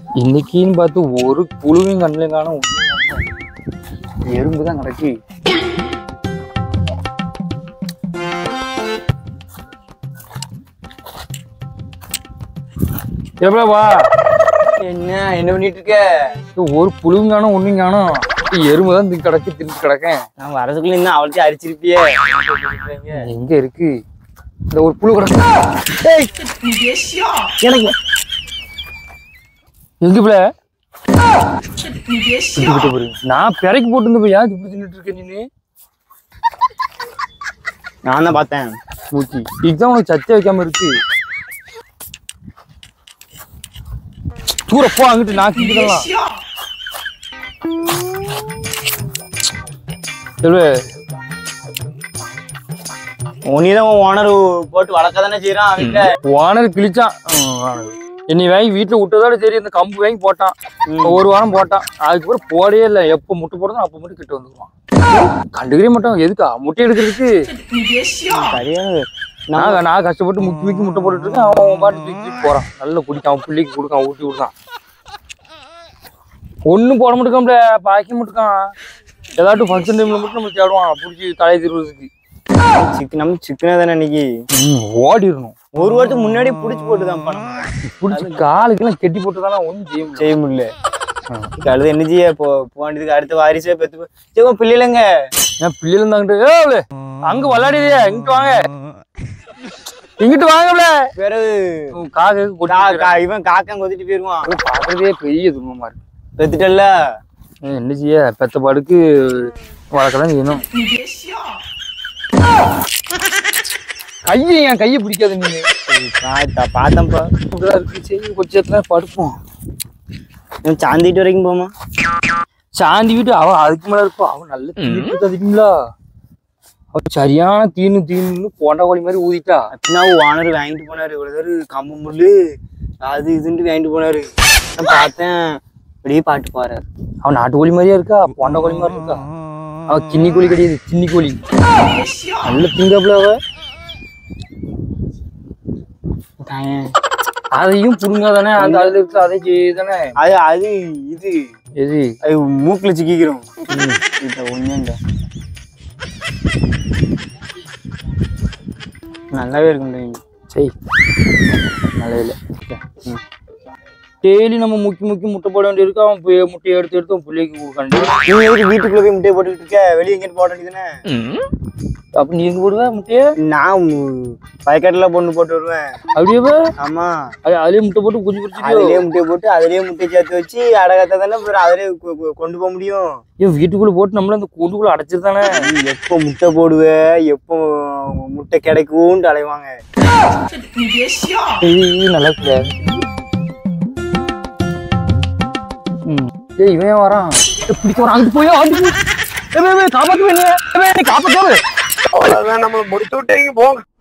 இன்னைக்குன்னு பார்த்து ஒரு புழுவையும் கண்ணிலையும் காணும் எறும்பு தான் கிடக்கு எவ்வளோ வா என்ன என்ன பண்ணிட்டு இருக்க ஒரு புழுவும் காணும் ஒன்றும் காணும் எறும்பு தான் திங்க கிடக்கு தின்னு கிடக்கேன் நான் வரதுக்குள்ள இன்னும் அவளுக்கு அரிச்சிருப்பியே எங்க இருக்கு இந்த ஒரு புழு கிடக்கு எனக்கு எங்க பிள்ளை தின்னுக்கிட்டு போறீங்க. நான் பிறக்கி போட்டு போய் ஏன் இப்படி தின்னுட்டு இருக்க நீ நான் தான் பார்த்தேன் மூச்சி இதுதான் உனக்கு சத்திய வைக்காம இருக்கு தூர போ அங்கிட்டு நான் கிட்டலாம் சொல்லு உன்னிதான் உன் ஓனர் போட்டு வளர்க்க தானே செய்யறான் வீட்டுல ஓனர் கிழிச்சான் ம், என்னை வாங்கி வீட்டுல விட்டதோட சரி இந்த கம்பு வாங்கி போட்டான் ஒரு வாரம் போட்டான் அதுக்கப்புறம் போடவே இல்லை எப்போ முட்டை போடுறதோ அப்போ மட்டும் கிட்ட வந்துருவான் கண்டுக்கவே மாட்டோம் எதுக்கா முட்டை எடுக்கிறதுக்கு சரியான நான் நான் கஷ்டப்பட்டு முக்கி முக்கி முட்டை போட்டுட்டு இருக்கேன் அவன் அவன் பாட்டு தூக்கி தூக்கி போறான் நல்ல குடிக்கான் அவன் பிள்ளைக்கு கொடுக்கான் ஊட்டி விடுறான் ஒண்ணும் போட மாட்டேக்கான்ல பாக்கி மாட்டேக்கான் ஏதாட்டும் ஃபங்க்ஷன் டைம்ல மட்டும் நம்ம தேடுவான் பிடிச்சி தலையை திருவதுக்கு சிக்கன் நம்ம சிக்கனே தானே இன்னைக்கு ஓடிடணும் ஒரு வாரத்துக்கு முன்னாடி புடிச்சு போட்டுதான் பணம் பிடிச்சி காலுக்கெல்லாம் கெட்டி போட்டு தானே ஒன்றும் செய்ய முடியும் செய்ய முடியல கழுது என்ன செய்ய போ போக வேண்டியதுக்கு அடுத்த வாரிசே பெத்து போ- சரி உன் பிள்ளைலங்க ஏன் பிள்ளைல இருந்தாங்கிட்டு ஏ அவளே, அங்க விளையாடியா இங்கிட்டு வாங்க இங்கிட்டு வாங்கல பிறகு காக்கு கா- கா- இவன் காக்கம் கொத்திட்டு போயிருவான் பாக்குறதே பெரிய துன்பமா இருக்கு பெத்துட்டல்ல ஏன் என்ன செய்ய பெத்த பாடுக்கு வளர்க்கதான் செய்யணும் கையை என் கையை பிடிக்காது நீங்க பார்த்தா பார்த்தேன்ப்பா இப்படிதான் இருக்கு சரி கொஞ்சத்துல படுப்போம் இவன் சாந்திட்டு வரைக்கும் போமா சாந்தி வீட்டு அவ அதுக்கு மேல இருப்பா அவன் நல்ல தீட்டு தெரியுங்களா அவ சரியான தீனு தீனு போண்டா கோழி மாதிரி ஊதிட்டா அப்படின்னா ஓனர் வாங்கிட்டு போனாரு இவ்வளவு தூரம் கம்பு முள்ளு அது இதுன்ட்டு வாங்கிட்டு போனாரு நான் பார்த்தேன் அப்படியே பாட்டு பாரு அவன் நாட்டு கோழி மாதிரியா இருக்கா போண்டா கோழி மாதிரி இருக்கா அவ கிண்ணி கோழி கிடையாது சின்னி கோழி நல்ல திங்காப்புல அவ அதையும் புடுங்காதானே அந்த அதுல இருக்க அதை செய்யுதானே அது அது இது எது அது மூக்குல சிக்கிக்கிறோம் இப்ப ஒண்ணுண்ட நல்லாவே இருக்கும் சரி நல்ல இல்லை டெய்லி நம்ம முக்கி முக்கி முட்டை போட வேண்டியிருக்கு அவன் போய் முட்டையை எடுத்து எடுத்து அவன் பிள்ளைக்கு கொடுக்காண்டு நீ எதுக்கு வீட்டுக்குள்ள போய் முட்டையை போட்டுக்கிட்டு இருக்க வெளியே எங்கேயும் போட வேண்டியதுதானே அப்ப நீ எங்க போடுவ முட்டையை நான் பயக்கட்டில் பொண்ணு போட்டு வருவேன் அப்படியே போ. ஆமா அது அதுலயே முட்டை போட்டு குஞ்சு பிடிச்சிட்டியோ அதுலயே முட்டையை போட்டு அதுலயே முட்டையை சேர்த்து வச்சு அடகத்தை தானே அப்புறம் அதிலே கொ- கொ- கொண்டு போக முடியும் ஏன் வீட்டுக்குள்ள போட்டு நம்மள அந்த கூண்டுக்குள்ள அடைச்சிருந்தானே நீ எப்போ முட்டை போடுவ எப்போ முட்டை கிடைக்கும்னு அலைவாங்க இது இது நல்லா இருக்குல்ல ம் ஏய் இவன் ஏன் வரான் ஏய், பிடிக்க வரான் அங்கிட்டு போய் அங்கிட்டு போய் ஏய், ஏய், ஏய், காப்பாத்து போய் நீ ஏய், ஏய், காப்பாத்து அவ்வளவுதான் நம்ம முடித்து விட்டீங்க போங்க